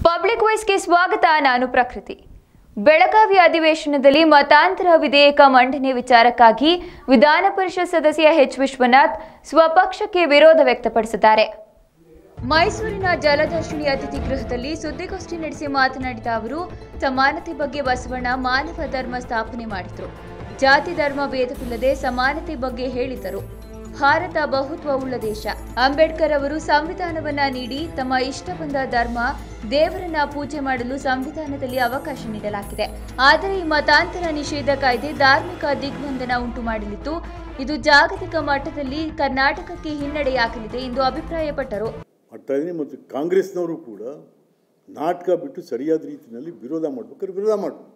Public ವಾಯ್ಸ್ಗೆ ಸ್ವಾಗತ ನಾನು ಪ್ರಕೃತಿ ಬೆಳಗಾವಿ ಅಧಿವೇಶನದಲ್ಲಿ ಮತಾಂತರ ವಿಧೇಯಕ ಮಂಡನೆ ವಿಚಾರಕ್ಕಾಗಿ ವಿಧಾನ ಪರಿಷತ್ ಸದಸ್ಯ ಎಚ್ ವಿಶ್ವನಾಥ್ ಸ್ವಪಕ್ಷಕ್ಕೆ ವಿರೋಧ ವ್ಯಕ್ತಪಡಿಸಿದ್ದಾರೆ ಮೈಸೂರಿನ ಜಲದರ್ಶಿನಿ ಅತಿಥಿ ಗೃಹದಲ್ಲಿ ಸುದ್ದಿಗೋಷ್ಠಿ ನಡೆಸಿ ಮಾತನಾಡಿದ ಅವರು ಸಮಾನತೆ ಬಗ್ಗೆ ಬಸವಣ್ಣ ಮಾನವ ಧರ್ಮ ಸ್ಥಾಪನೆ ಮಾಡಿದರು ಜಾತಿ ಧರ್ಮ ಭೇದವಿಲ್ಲದೆ ಸಮಾನತೆ ಬಗ್ಗೆ ಹೇಳಿದರು ಭಾರತ ಬಹುತ್ವವುಳ್ಳ ದೇಶ ಅಂಬೇಡ್ಕರ್ ಅವರು ಸಂವಿಧಾನವನ್ನ ನೀಡಿ ತಮ್ಮ ಇಷ್ಟ ಬಂದ ಧರ್ಮ ದೇವರನ್ನ ಪೂಜೆ ಮಾಡಲು ಸಂವಿಧಾನದಲ್ಲಿ ಅವಕಾಶ ನೀಡಲಾಗಿದೆ ಆದರೆ ಈ ಮತಾಂತರ ನಿಷೇಧ ಕಾಯ್ದೆ ಧಾರ್ಮಿಕ ದಿಗ್ಬಂಧನ ಉಂಟು ಮಾಡಲಿದ್ದು ಇದು ಜಾಗತಿಕ ಮಟ್ಟದಲ್ಲಿ ಕರ್ನಾಟಕಕ್ಕೆ ಹಿನ್ನಡೆಯಾಗಲಿದೆ ಎಂದು ಅಭಿಪ್ರಾಯಪಟ್ಟರು ಮಾಡ್ತಾ ಇದ್ದೀನಿ ಮತ್ತು ಕಾಂಗ್ರೆಸ್ನವರು ಕೂಡ ನಾಟಕ ಬಿಟ್ಟು ಸರಿಯಾದ ರೀತಿಯಲ್ಲಿ ವಿರೋಧ ಮಾಡ್ಬೇಕಾದ್ರೆ ವಿರೋಧ ಮಾಡಬೇಕು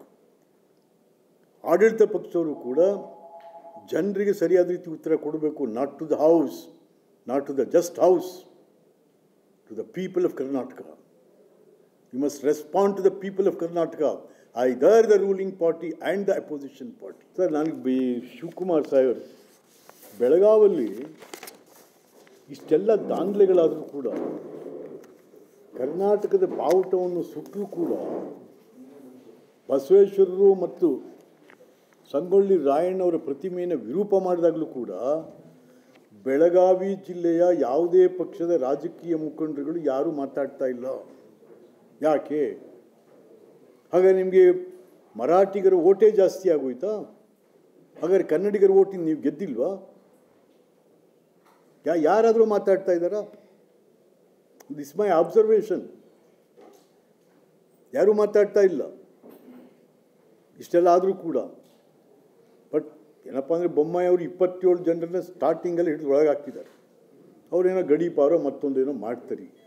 ಆಡಳಿತ ಪಕ್ಷದವರು ಕೂಡ ಜನರಿಗೆ ಸರಿಯಾದ ರೀತಿ ಉತ್ತರ ಕೊಡಬೇಕು not to the house not to the just house to the people of Karnataka you must respond to the people of Karnataka either the ruling party and the opposition party sir ನನಗೆ ಬಿ ಶಿವಕುಮಾರ್ ಸಾಹೇಬರು ಬೆಳಗಾವಲ್ಲಿ ಇಷ್ಟೆಲ್ಲ ದಾಂಧಲೆಗಳಾದರೂ ಕೂಡ ಕರ್ನಾಟಕದ ಬಾವುಟವನ್ನು ಸುಟ್ಟರೂ ಕೂಡ ಬಸವೇಶ್ವರರು ಮತ್ತು ಸಂಗೊಳ್ಳಿ ರಾಯಣ್ಣವರ ಪ್ರತಿಮೆಯನ್ನು ವಿರೂಪ ಮಾಡಿದಾಗಲೂ ಕೂಡ ಬೆಳಗಾವಿ ಜಿಲ್ಲೆಯ ಯಾವುದೇ ಪಕ್ಷದ ರಾಜಕೀಯ ಮುಖಂಡರುಗಳು ಯಾರೂ ಮಾತಾಡ್ತಾ ಇಲ್ಲ ಯಾಕೆ ಹಾಗಾದ್ರೆ ನಿಮಗೆ ಮರಾಠಿಗರ ಓಟೇ ಜಾಸ್ತಿ ಆಗೋಯ್ತಾ ಹಾಗಾದ್ರೆ ಕನ್ನಡಿಗರ ಓಟಿಂಗ್ ನೀವು ಗೆದ್ದಿಲ್ವಾ ಯಾ ಯಾರಾದರೂ ಮಾತಾಡ್ತಾ ಇದ್ದಾರಾ ದಿಸ್ ಮೈ ಅಬ್ಸರ್ವೇಷನ್ ಯಾರೂ ಮಾತಾಡ್ತಾ ಇಲ್ಲ ಇಷ್ಟೆಲ್ಲ ಆದರೂ ಕೂಡ ಬಟ್ ಏನಪ್ಪ ಅಂದರೆ ಬೊಮ್ಮಾಯಿ ಅವರು ಇಪ್ಪತ್ತೇಳು ಜನರನ್ನ ಸ್ಟಾರ್ಟಿಂಗಲ್ಲಿ ಹಿಡಿದು ಒಳಗೆ ಹಾಕ್ತಿದ್ದಾರೆ ಅವರೇನೋ ಗಡೀಪಾರೋ ಮತ್ತೊಂದೇನೋ ಮಾಡ್ತಾರೆ ಈಗ.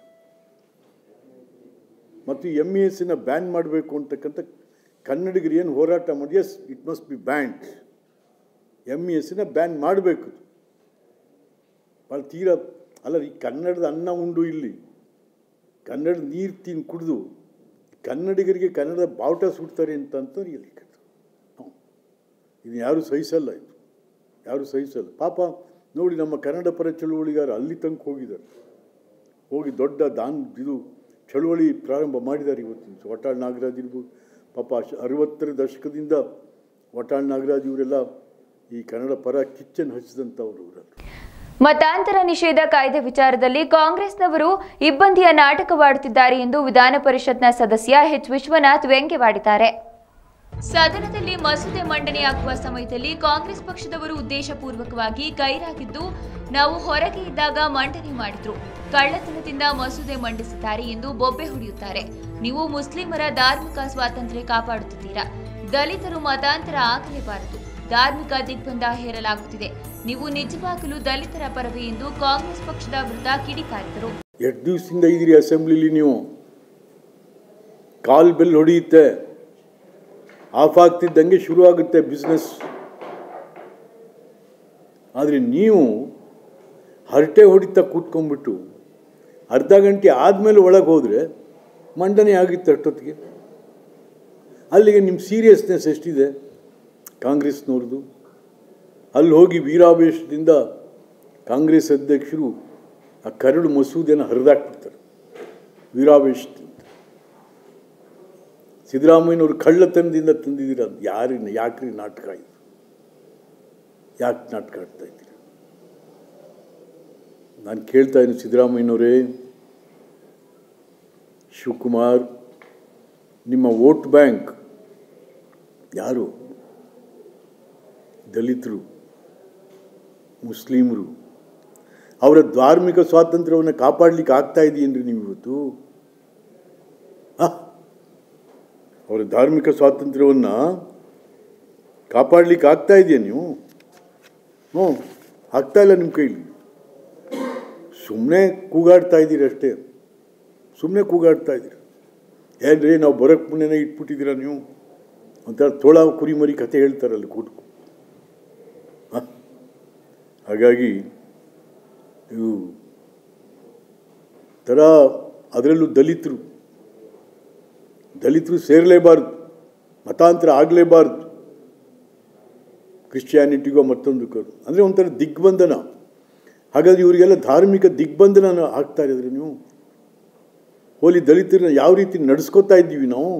ಮತ್ತು ಎಮ್ ಇ ಎಸ್ಸಿನ ಬ್ಯಾನ್ ಮಾಡಬೇಕು ಅಂತಕ್ಕಂಥ ಕನ್ನಡಿಗರು ಏನು ಹೋರಾಟ ಮಾಡಿ yes it must be banned M E ಎಸ್ಸಿನ ಬ್ಯಾನ್ ಮಾಡಬೇಕು ಭಾಳ ತೀರಾ ಅಲ್ಲ ಈ ಕನ್ನಡದ ಅನ್ನ ಉಂಡು ಇಲ್ಲಿ ಕನ್ನಡ ನೀರು ತಿನ್ ಕುಡಿದು ಕನ್ನಡಿಗರಿಗೆ ಕನ್ನಡದ ಬಾವುಟ ಸುಡ್ತಾರೆ ಅಂತ ಇಲ್ಲಿ ಇದು ಯಾರೂ ಸಹಿಸಲ್ಲ ಇದು ಯಾರೂ ಸಹಿಸಲ್ಲ ಪಾಪ ನೋಡಿ ನಮ್ಮ ಕನ್ನಡ ಪರ ಚಳುವಳಿಗಾರ ಅಲ್ಲಿ ತನಕ ಹೋಗಿದ್ದಾರೆ ಹೋಗಿ ದೊಡ್ಡ ದಾನ್ ಇದು ಚಳುವಳಿ ಪ್ರಾರಂಭ ಮಾಡಿದ್ದಾರೆ ಇವತ್ತಿನ ವಟಾಳ್ ನಾಗರಾಜ್ ಇರ್ಬೋದು ಪಾಪ ಅಶ್- ಅರವತ್ತರ ದಶಕದಿಂದ ವಟಾಳ್ ನಾಗರಾಜ್ ಇವರೆಲ್ಲ ಈ ಕನ್ನಡ ಪರ ಕಿಚ್ಚನ್ ಹಚ್ಚಿದಂಥವ್ರು ಇವರೆಲ್ಲ ಮತಾಂತರ ನಿಷೇಧ ಕಾಯ್ದೆ ವಿಚಾರದಲ್ಲಿ ಕಾಂಗ್ರೆಸ್ನವರು ಇಬ್ಬಂದಿಯ ನಾಟಕವಾಡುತ್ತಿದ್ದಾರೆ ಎಂದು ವಿಧಾನ ಪರಿಷತ್ನ ಸದಸ್ಯ ಎಚ್ ವಿಶ್ವನಾಥ್ ವ್ಯಂಗ್ಯವಾಡಿದ್ದಾರೆ ಸದನದಲ್ಲಿ ಮಸೂದೆ ಮಂಡನೆಯಾಗುವ ಸಮಯದಲ್ಲಿ ಕಾಂಗ್ರೆಸ್ ಪಕ್ಷದವರು ಉದ್ದೇಶಪೂರ್ವಕವಾಗಿ ಗೈರಾಗಿದ್ದು ನಾವು ಹೊರಗೆ ಇದ್ದಾಗ ಮಂಡನೆ ಮಾಡಿದ್ರು ಕಳ್ಳತನದಿಂದ ಮಸೂದೆ ಮಂಡಿಸಿದ್ದಾರೆ ಎಂದು ಬೊಬ್ಬೆ ಹೊಡೆಯುತ್ತಾರೆ ನೀವು ಮುಸ್ಲಿಮರ ಧಾರ್ಮಿಕ ಸ್ವಾತಂತ್ರ್ಯ ಕಾಪಾಡುತ್ತಿದ್ದೀರಾ ದಲಿತರು ಮತಾಂತರ ಆಗಲೇಬಾರದು ಧಾರ್ಮಿಕ ದಿಗ್ಬಂಧ ಹೇರಲಾಗುತ್ತಿದೆ ನೀವು ನಿಜವಾಗಲೂ ದಲಿತರ ಪರವೇ ಎಂದು ಕಾಂಗ್ರೆಸ್ ಪಕ್ಷದ ವಿರುದ್ಧ ಕಿಡಿಕಾರಿದರು ಎಷ್ಟು ದಿವಸದಿಂದ ಇದ್ದೀರಿ ಅಸೆಂಬ್ಲಿಲಿ ನೀವು ಕಾಲ್ ಬೆಲ್ ಹೊಡೆಯುತ್ತೆ ಆಫ್ ಆಗ್ತಿದ್ದಂಗೆ ಶುರು ಆಗುತ್ತೆ ಬಿಸ್ನೆಸ್ ಆದರೆ ನೀವು ಹರಟೆ ಹೊಡಿತಾ ಕೂತ್ಕೊಂಡ್ಬಿಟ್ಟು ಅರ್ಧ ಗಂಟೆ ಆದಮೇಲೆ ಒಳಗೆ ಹೋದರೆ ಮಂಡನೆ ಆಗಿತ್ತು ಅಷ್ಟೊತ್ತಿಗೆ ಅಲ್ಲಿಗೆ ನಿಮ್ಮ ಸೀರಿಯಸ್ನೆಸ್ ಎಷ್ಟಿದೆ ಕಾಂಗ್ರೆಸ್ನವ್ರದ್ದು ಅಲ್ಲಿ ಹೋಗಿ ವೀರಾವೇಶದಿಂದ ಕಾಂಗ್ರೆಸ್ ಅಧ್ಯಕ್ಷರು ಆ ಕರಡು ಮಸೂದೆನ ಹರಿದಾಕ್ಬಿಡ್ತಾರೆ ವೀರಾವೇಶದಿಂದ ಸಿದ್ದರಾಮಯ್ಯನವರು ಕಳ್ಳತನದಿಂದ ತಂದಿದ್ದೀರ ಅಂತ ಯಾರಿನ ಯಾಕ್ರಿ ನಾಟಕ ಇದು ಯಾಕೆ ನಾಟಕ ಆಡ್ತಾ ಇದ್ದೀರ ನಾನು ಕೇಳ್ತಾ ಇದ್ದೀನಿ ಸಿದ್ದರಾಮಯ್ಯನವರೇ ಶಿವಕುಮಾರ್ ನಿಮ್ಮ ವೋಟ್ ಬ್ಯಾಂಕ್ ಯಾರು ದಲಿತರು ಮುಸ್ಲಿಮರು ಅವರ ಧಾರ್ಮಿಕ ಸ್ವಾತಂತ್ರ್ಯವನ್ನು ಕಾಪಾಡಲಿಕ್ಕೆ ಆಗ್ತಾ ಇದೆಯೇನ್ರಿ ನೀವು ಇವತ್ತು ಆ? ಅವರ ಧಾರ್ಮಿಕ ಸ್ವಾತಂತ್ರ್ಯವನ್ನು ಕಾಪಾಡಲಿಕ್ಕೆ ಆಗ್ತಾ ಇದೆಯಾ ನೀವು ಹ್ಞೂ ಆಗ್ತಾ ಇಲ್ಲ ನಿಮ್ಮ ಕೈಲಿ ಸುಮ್ಮನೆ ಕೂಗಾಡ್ತಾ ಇದ್ದೀರಿ ಅಷ್ಟೇ ಸುಮ್ಮನೆ ಕೂಗಾಡ್ತಾ ಇದ್ದೀರಿ ಏನ್ರಿ ನಾವು ಬರೋಕ್ಕೆ ಮುನ್ನೆನೇ ಇಟ್ಬಿಟ್ಟಿದ್ದೀರಾ ನೀವು ಒಂಥರ ತೋಳ ಕುರಿಮರಿ ಕತೆ ಹೇಳ್ತಾರಲ್ಲ ಕೂತ್ಕೊ ಹ? ಹಾಗಾಗಿ ಇವು ಥರ ಅದರಲ್ಲೂ ದಲಿತರು ದಲಿತರು ಸೇರಲೇಬಾರ್ದು ಮತಾಂತರ ಆಗಲೇಬಾರ್ದು ಕ್ರಿಶ್ಚಿಯಾನಿಟಿಗೋ ಮತ್ತೊಂದಕ್ಕೋ ಅಂದರೆ ಒಂಥರ ದಿಗ್ಬಂಧನ ಹಾಗಾದ್ರೆ ಇವರಿಗೆಲ್ಲ ಧಾರ್ಮಿಕ ದಿಗ್ಬಂಧನ ಆಗ್ತಾ ಇರೋದ್ರಿ ನೀವು ಹೋಲಿ ದಲಿತರನ್ನ ಯಾವ ರೀತಿ ನಡೆಸ್ಕೋತಾ ಇದ್ದೀವಿ ನಾವು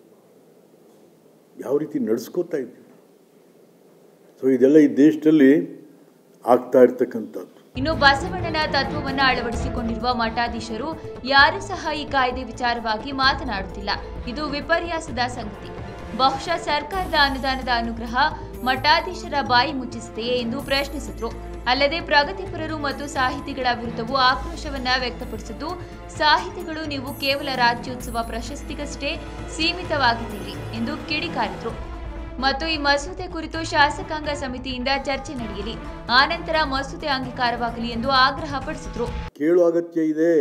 ಯಾವ ರೀತಿ ನಡೆಸ್ಕೋತಾ ಇದ್ದೀವಿ ಸೊ ಇದೆಲ್ಲ ಈ ದೇಶದಲ್ಲಿ ಆಗ್ತಾ ಇರ್ತಕ್ಕಂಥದ್ದು ಇನ್ನು ಬಸವಣ್ಣನ ತತ್ವವನ್ನ ಅಳವಡಿಸಿಕೊಂಡಿರುವ ಮಠಾಧೀಶರು ಯಾರೂ ಸಹ ಈ ಕಾಯ್ದೆ ವಿಚಾರವಾಗಿ ಮಾತನಾಡುತ್ತಿಲ್ಲ ಇದು ವಿಪರ್ಯಾಸದ ಸಂಗತಿ ಬಹುಶಃ ಸರ್ಕಾರದ ಅನುದಾನದ ಅನುಗ್ರಹ ಮಠಾಧೀಶರ ಬಾಯಿ ಮುಚ್ಚಿಸಿದೆಯೇ ಎಂದು ಪ್ರಶ್ನಿಸಿದ್ರು ಅಲ್ಲದೆ ಪ್ರಗತಿಪರರು ಮತ್ತು ಸಾಹಿತಿಗಳ ವಿರುದ್ಧವೂ ಆಕ್ರೋಶವನ್ನ ವ್ಯಕ್ತಪಡಿಸಿದ್ದು ಸಾಹಿತಿಗಳು ನೀವು ಕೇವಲ ರಾಜ್ಯೋತ್ಸವ ಪ್ರಶಸ್ತಿಗಷ್ಟೇ ಸೀಮಿತವಾಗಿದ್ದೀರಿ ಎಂದು ಕಿಡಿಕಾರಿದ್ರು ಮತ್ತು ಈ ಮಸೂದೆ ಕುರಿತು ಶಾಸಕಾಂಗ ಸಮಿತಿಯಿಂದ ಚರ್ಚೆ ನಡೆಯಲಿ ಆನಂತರ ಮಸೂದೆ ಅಂಗೀಕಾರವಾಗಲಿ ಎಂದು ಆಗ್ರಹಪಡಿಸಿದ್ರು ಕೇಳುವ ಅಗತ್ಯ ಇದೆ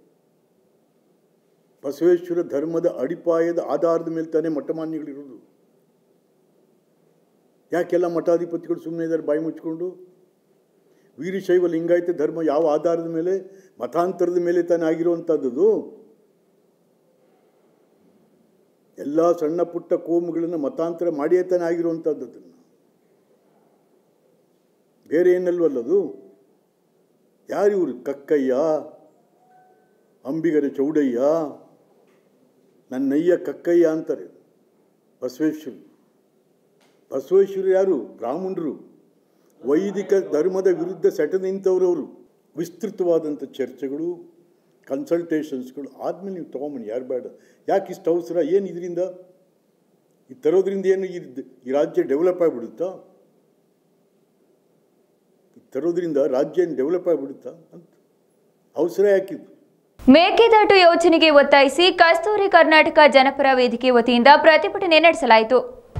ಬಸವೇಶ್ವರ ಧರ್ಮದ ಅಡಿಪಾಯದ ಆಧಾರದ ಮೇಲೆ ತಾನೇ ಮಠಮಾನ್ಯಗಳಿರೋದು ಯಾಕೆಲ್ಲ ಮಠಾಧಿಪತಿಗಳು ಸುಮ್ಮನೆ ಇದ್ದಾರೆ ಬಾಯಿ ಮುಚ್ಕೊಂಡು ವೀರಶೈವ ಲಿಂಗಾಯತ ಧರ್ಮ ಯಾವ ಆಧಾರದ ಮೇಲೆ ಮತಾಂತರದ ಮೇಲೆ ತಾನೇ ಆಗಿರುವಂಥದ್ದು ಎಲ್ಲ ಸಣ್ಣ ಪುಟ್ಟ ಕೋಮುಗಳನ್ನು ಮತಾಂತರ ಮಾಡಿಯೇ ತಾನೇ ಆಗಿರುವಂಥದ್ದು ಅದನ್ನು ಬೇರೆ ಏನಲ್ವಲ್ಲದು ಯಾರು ಇವರು ಕಕ್ಕಯ್ಯ ಅಂಬಿಗರ ಚೌಡಯ್ಯ ನನ್ನಯ್ಯ ಕಕ್ಕಯ್ಯ ಅಂತಾರೆ ಬಸವೇಶ್ವರ ಬಸವೇಶ್ವರ ಯಾರು ಬ್ರಾಹ್ಮಣರು ವೈದಿಕ ಧರ್ಮದ ವಿರುದ್ಧ ಸೆಟ ನಿಂತವರು ಅವರು ವಿಸ್ತೃತವಾದಂಥ ಚರ್ಚೆಗಳು ಕನ್ಸಲ್ಟೇಷನ್ಸ್ಗಳು ಆದಮೇಲೆ ನೀವು ತೊಗೊಂಬನ್ನಿ ಯಾರು ಬೇಡ ಯಾಕೆ ಇಷ್ಟು ಅವಸರ ಏನು ಇದರಿಂದ ಇದು ತರೋದ್ರಿಂದ ಏನು ಈ ಈ ರಾಜ್ಯ ಡೆವಲಪ್ ಆಗಿಬಿಡುತ್ತಾ ಇದು ತರೋದ್ರಿಂದ ರಾಜ್ಯ ಏನು ಡೆವಲಪ್ ಆಗಿಬಿಡುತ್ತಾ ಅಂತ ಅವಸರ ಯಾಕಿದ್ದು ಮೇಕೆದಾಟು ಯೋಜನೆಗೆ ಒತ್ತಾಯಿಸಿ ಕಸ್ತೂರಿ ಕರ್ನಾಟಕ ಜನಪರ ವೇದಿಕೆ ವತಿಯಿಂದ ಪ್ರತಿಭಟನೆ ನಡೆಸಲಾಯಿತು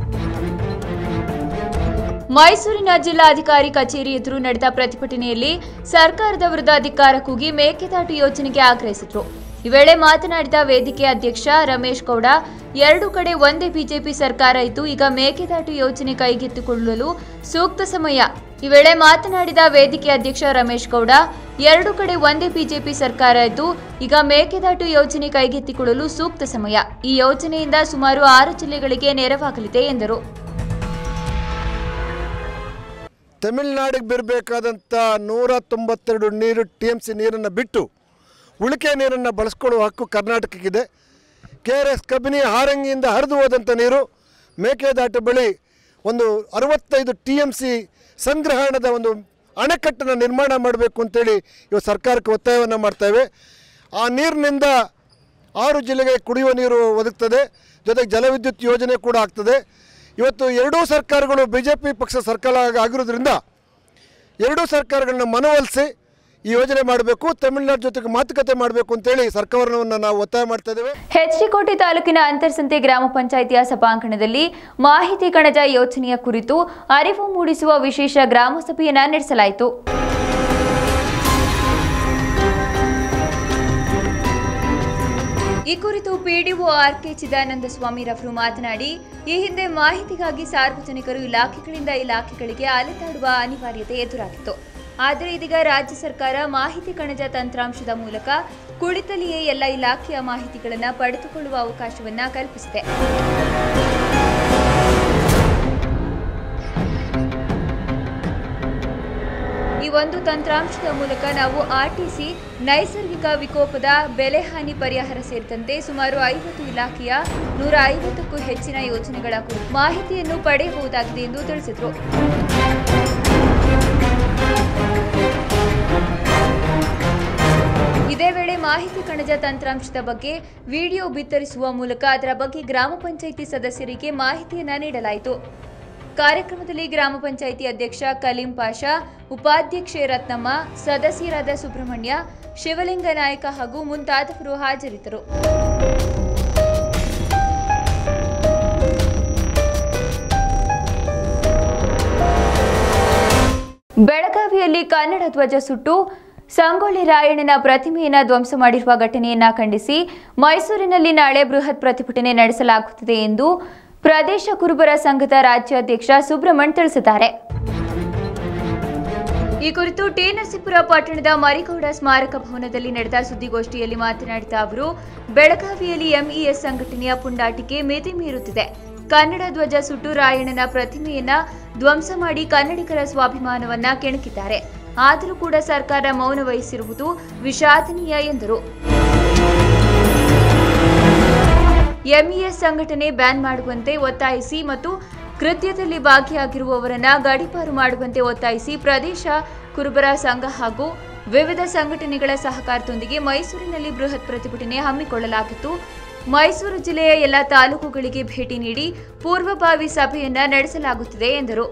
ಮೈಸೂರಿನ ಜಿಲ್ಲಾಧಿಕಾರಿ ಕಚೇರಿ ಎದುರು ನಡೆದ ಪ್ರತಿಭಟನೆಯಲ್ಲಿ ಸರ್ಕಾರದ ವಿರುದ್ಧ ಧಿಕ್ಕಾರ ಕೂಗಿ ಮೇಕೆದಾಟು ಯೋಜನೆಗೆ ಆಗ್ರಹಿಸಿದ್ರು ಈ ವೇಳೆ ಮಾತನಾಡಿದ ವೇದಿಕೆ ಅಧ್ಯಕ್ಷ ರಮೇಶ್ ಗೌಡ ಎರಡು ಕಡೆ ಒಂದೇ ಬಿಜೆಪಿ ಸರ್ಕಾರ ಇದ್ದು ಈಗ ಮೇಕೆದಾಟು ಯೋಜನೆ ಕೈಗೆತ್ತಿಕೊಳ್ಳಲು ಸೂಕ್ತ ಸಮಯ ಈ ವೇಳೆ ಮಾತನಾಡಿದ ವೇದಿಕೆ ಅಧ್ಯಕ್ಷ ರಮೇಶ್ ಗೌಡ ಎರಡು ಕಡೆ ಒಂದೇ ಬಿಜೆಪಿ ಸರ್ಕಾರ ಇದ್ದು ಈಗ ಮೇಕೆದಾಟು ಯೋಜನೆ ಕೈಗೆತ್ತಿಕೊಳ್ಳಲು ಸೂಕ್ತ ಸಮಯ ಈ ಯೋಜನೆಯಿಂದ ಸುಮಾರು ಆರು ಜಿಲ್ಲೆಗಳಿಗೆ ನೆರವಾಗಲಿದೆ ಎಂದರು ತಮಿಳುನಾಡಿಗೆ ಬರಬೇಕಾದಂಥ ನೂರ ತೊಂಬತ್ತೆರಡು ನೀರು ಟಿ ಎಮ್ ಸಿ ನೀರನ್ನು ಬಿಟ್ಟು ಉಳಿಕೆ ನೀರನ್ನು ಬಳಸ್ಕೊಳ್ಳುವ ಹಕ್ಕು ಕರ್ನಾಟಕಕ್ಕಿದೆ ಕೆ ಆರ್ ಎಸ್ ಕಬಿನಿ ಹಾರಂಗಿಯಿಂದ ಹರಿದು ಹೋದಂಥ ನೀರು ಮೇಕೆದಾಟು ಬಳಿ ಒಂದು ಅರವತ್ತೈದು ಟಿ ಎಮ್ ಸಿ ಸಂಗ್ರಹಣದ ಒಂದು ಅಣೆಕಟ್ಟನ್ನು ನಿರ್ಮಾಣ ಮಾಡಬೇಕು ಅಂತೇಳಿ ಇವತ್ತು ಸರ್ಕಾರಕ್ಕೆ ಒತ್ತಾಯವನ್ನು ಮಾಡ್ತೇವೆ ಆ ನೀರಿನಿಂದ ಆರು ಜಿಲ್ಲೆಗೆ ಕುಡಿಯುವ ನೀರು ಒದಗ್ತದೆ ಜೊತೆಗೆ ಜಲವಿದ್ಯುತ್ ಯೋಜನೆ ಕೂಡ ಆಗ್ತದೆ ಇವತ್ತು ಎರಡೂ ಸರ್ಕಾರಗಳು ಬಿ ಜೆ ಪಿ ಪಕ್ಷ ಸರ್ಕಾರ ಆಗಿರೋದ್ರಿಂದ ಎರಡೂ ಸರ್ಕಾರಗಳನ್ನ ಮನವೊಲಿಸಿ ಈ ಯೋಜನೆ ಮಾಡಬೇಕು ತಮಿಳುನಾಡು ಜೊತೆಗೆ ಮಾತುಕತೆ ಮಾಡಬೇಕು ಅಂತೇಳಿ ಸರ್ಕಾರವನ್ನು ನಾವು ಒತ್ತಾಯ ಮಾಡ್ತಾ ಇದ್ದೇವೆ ಹೆಚ್ಡಿಕೋಟೆ ತಾಲೂಕಿನ ಅಂತರ್ಸಂತೆ ಗ್ರಾಮ ಪಂಚಾಯಿತಿಯ ಸಭಾಂಗಣದಲ್ಲಿ ಮಾಹಿತಿ ಕಣಜ ಯೋಜನೆಯ ಕುರಿತು ಅರಿವು ಮೂಡಿಸುವ ವಿಶೇಷ ಗ್ರಾಮ ಸಭೆಯನ್ನ ನಡೆಸಲಾಯಿತು ಈ ಕುರಿತು ಪಿಡಿಒ ಆರ್ ಕೆ ಚಿದಾನಂದ ಸ್ವಾಮಿರವರು ಮಾತನಾಡಿ ಈ ಹಿಂದೆ ಮಾಹಿತಿಗಾಗಿ ಸಾರ್ವಜನಿಕರು ಇಲಾಖೆಗಳಿಂದ ಇಲಾಖೆಗಳಿಗೆ ಅಲೆದಾಡುವ ಅನಿವಾರ್ಯತೆ ಎದುರಾಗಿತ್ತು ಆದರೆ ಇದೀಗ ರಾಜ್ಯ ಸರ್ಕಾರ ಮಾಹಿತಿ ಕಣಜ ತಂತ್ರಾಂಶದ ಮೂಲಕ ಕುಳಿತಲ್ಲಿಯೇ ಎಲ್ಲ ಇಲಾಖೆಯ ಮಾಹಿತಿಗಳನ್ನು ಪಡೆದುಕೊಳ್ಳುವ ಅವಕಾಶವನ್ನ ಕಲ್ಪಿಸಿದೆ ಈ ಒಂದು ತಂತ್ರಾಂಶದ ಮೂಲಕ ನಾವು ಆರ್ಟಿಸಿ ನೈಸರ್ಗಿಕ ವಿಕೋಪದ ಬೆಲೆ ಹಾನಿ ಪರಿಹಾರ ಸೇರಿದಂತೆ ಸುಮಾರು ಐವತ್ತು ಇಲಾಖೆಯ ನೂರ ಐವತ್ತಕ್ಕೂ ಹೆಚ್ಚಿನ ಯೋಜನೆಗಳ ಕುರಿತು ಮಾಹಿತಿಯನ್ನು ಪಡೆಯಬಹುದಾಗಿದೆ ಎಂದು ತಿಳಿಸಿದರು ಇದೇ ವೇಳೆ ಮಾಹಿತಿ ಕಣಜ ತಂತ್ರಾಂಶದ ಬಗ್ಗೆ ವಿಡಿಯೋ ಬಿತ್ತರಿಸುವ ಮೂಲಕ ಅದರ ಬಗ್ಗೆ ಗ್ರಾಮ ಪಂಚಾಯಿತಿ ಸದಸ್ಯರಿಗೆ ಮಾಹಿತಿಯನ್ನ ನೀಡಲಾಯಿತು ಕಾರ್ಯಕ್ರಮದಲ್ಲಿ ಗ್ರಾಮ ಪಂಚಾಯಿತಿ ಅಧ್ಯಕ್ಷ ಕಲೀಂ ಪಾಷಾ ಉಪಾಧ್ಯಕ್ಷೆ ರತ್ನಮ್ಮ ಸದಸ್ಯರಾದ ಸುಬ್ರಹ್ಮಣ್ಯ ಶಿವಲಿಂಗ ನಾಯಕ ಹಾಗೂ ಮುಂತಾದವರು ಹಾಜರಿದ್ದರು ಬೆಳಗಾವಿಯಲ್ಲಿ ಕನ್ನಡ ಧ್ವಜ ಸುಟ್ಟು ಸಂಗೊಳ್ಳಿ ರಾಯಣ್ಣನ ಪ್ರತಿಮೆಯನ್ನ ಧ್ವಂಸ ಮಾಡಿರುವ ಘಟನೆಯನ್ನ ಖಂಡಿಸಿ ಮೈಸೂರಿನಲ್ಲಿ ನಾಳೆ ಬೃಹತ್ ಪ್ರತಿಭಟನೆ ನಡೆಸಲಾಗುತ್ತಿದೆ ಎಂದು ಪ್ರದೇಶ ಕುರುಬರ ಸಂಘದ ರಾಜ್ಯಾಧ್ಯಕ್ಷ ಸುಬ್ರಹ್ಮಣ್ ತಿಳಿಸಿದ್ದಾರೆ ಈ ಕುರಿತು ಟಿ ನರಸೀಪುರ ಪಟ್ಟಣದ ಮರಿಗೌಡ ಸ್ಮಾರಕ ಭವನದಲ್ಲಿ ನಡೆದ ಸುದ್ದಿಗೋಷ್ಠಿಯಲ್ಲಿ ಮಾತನಾಡಿದ ಅವರು ಬೆಳಗಾವಿಯಲ್ಲಿ ಎಂಇಎಸ್ ಸಂಘಟನೆಯ ಪುಂಡಾಟಿಕೆ ಮಿತಿ ಮೀರುತ್ತಿದೆ ಕನ್ನಡ ಧ್ವಜ ಸುಟ್ಟು ರಾಯಣ್ಣನ ಪ್ರತಿಮೆಯನ್ನ ಧ್ವಂಸ ಮಾಡಿ ಕನ್ನಡಿಗರ ಸ್ವಾಭಿಮಾನವನ್ನ ಕೆಣಕಿದ್ದಾರೆ ಆದರೂ ಕೂಡ ಸರ್ಕಾರ ಮೌನ ವಹಿಸಿರುವುದು ವಿಷಾದನೀಯ ಎಂದರು ಎಂಇಎಸ್ ಸಂಘಟನೆ ಬ್ಯಾನ್ ಮಾಡುವಂತೆ ಒತ್ತಾಯಿಸಿ ಮತ್ತು ಕೃತ್ಯದಲ್ಲಿ ಭಾಗಿಯಾಗಿರುವವರನ್ನ ಗಡೀಪಾರು ಮಾಡುವಂತೆ ಒತ್ತಾಯಿಸಿ ಪ್ರದೇಶ ಕುರುಬರ ಸಂಘ ಹಾಗೂ ವಿವಿಧ ಸಂಘಟನೆಗಳ ಸಹಕಾರದೊಂದಿಗೆ ಮೈಸೂರಿನಲ್ಲಿ ಬೃಹತ್ ಪ್ರತಿಭಟನೆ ಹಮ್ಮಿಕೊಳ್ಳಲಾಗಿತ್ತು ಮೈಸೂರು ಜಿಲ್ಲೆಯ ಎಲ್ಲ ತಾಲೂಕುಗಳಿಗೆ ಭೇಟಿ ನೀಡಿ ಪೂರ್ವಭಾವಿ ಸಭೆಯನ್ನ ನಡೆಸಲಾಗುತ್ತಿದೆ ಎಂದರು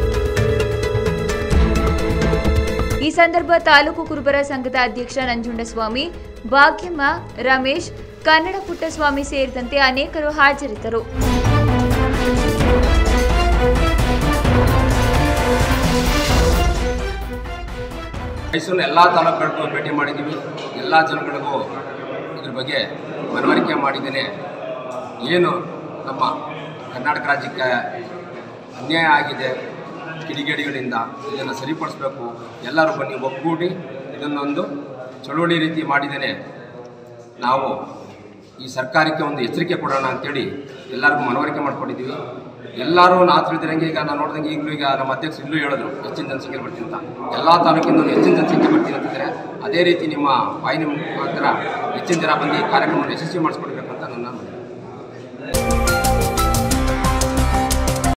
ಈ ಸಂದರ್ಭ ತಾಲೂಕು ಕುರುಬರ ಸಂಘದ ಅಧ್ಯಕ್ಷ ನಂಜುಂಡಸ್ವಾಮಿ ಭಾಗ್ಯಮ್ಮ ರಮೇಶ್ ಕನ್ನಡ ಪುಟ್ಟಸ್ವಾಮಿ ಸೇರಿದಂತೆ ಅನೇಕರು ಹಾಜರಿದ್ದರು ಮೈಸೂರಿನ ಎಲ್ಲ ತಾಲೂಕುಗಳಿಗೂ ಭೇಟಿ ಮಾಡಿದ್ದೀವಿ ಎಲ್ಲ ಜನಗಳಿಗೂ ಇದ್ರ ಬಗ್ಗೆ ಮನವರಿಕೆ ಮಾಡಿದ್ದೇನೆ ಏನು ನಮ್ಮ ಕರ್ನಾಟಕ ರಾಜ್ಯಕ್ಕೆ ಅನ್ಯಾಯ ಆಗಿದೆ ಕಿಡಿಗೇಡಿಗಳಿಂದ ಇದನ್ನು ಸರಿಪಡಿಸಬೇಕು ಎಲ್ಲರೂ ಬನ್ನಿ ಒಗ್ಗೂಡಿ ಇದನ್ನೊಂದು ಚಳುವಳಿ ರೀತಿ ಮಾಡಿದ್ದೇನೆ ನಾವು ಈ ಸರ್ಕಾರಕ್ಕೆ ಒಂದು ಎಚ್ಚರಿಕೆ ಕೊಡೋಣ ಅಂತೇಳಿ ಎಲ್ಲರಿಗೂ ಮನವರಿಕೆ ಮಾಡ್ಕೊಂಡಿದ್ದೀವಿ ಎಲ್ಲರೂ ನಾ ತಿಳಿದಿರಂಗೆ ಈಗ ನಾನು ನೋಡಿದಂಗೆ ಈಗಲೂ ಈಗ ನಮ್ಮ ಅಧ್ಯಕ್ಷರು ಇಲ್ಲೂ ಹೇಳಿದ್ರು ಹೆಚ್ಚಿನ ಜನಸಂಖ್ಯೆ ಬರ್ತೀನಿ ಅಂತ ಎಲ್ಲ ತಾಲೂಕಿಂದ ಹೆಚ್ಚಿನ ಜನಸಂಖ್ಯೆ ಬರ್ತೀನಿ ಅಂತಿದ್ರೆ ಅದೇ ರೀತಿ ನಿಮ್ಮ ವಾಹಿನಿ ಮುಖಾಂತರ ಹೆಚ್ಚಿನ ಜನ ಬಂದು ಈ ಕಾರ್ಯಕ್ರಮವನ್ನು ಯಶಸ್ವಿ ಮಾಡಿಸ್ಕೊಡ್ಬೇಕು ಅಂತ ನನ್ನ ಮನವಿ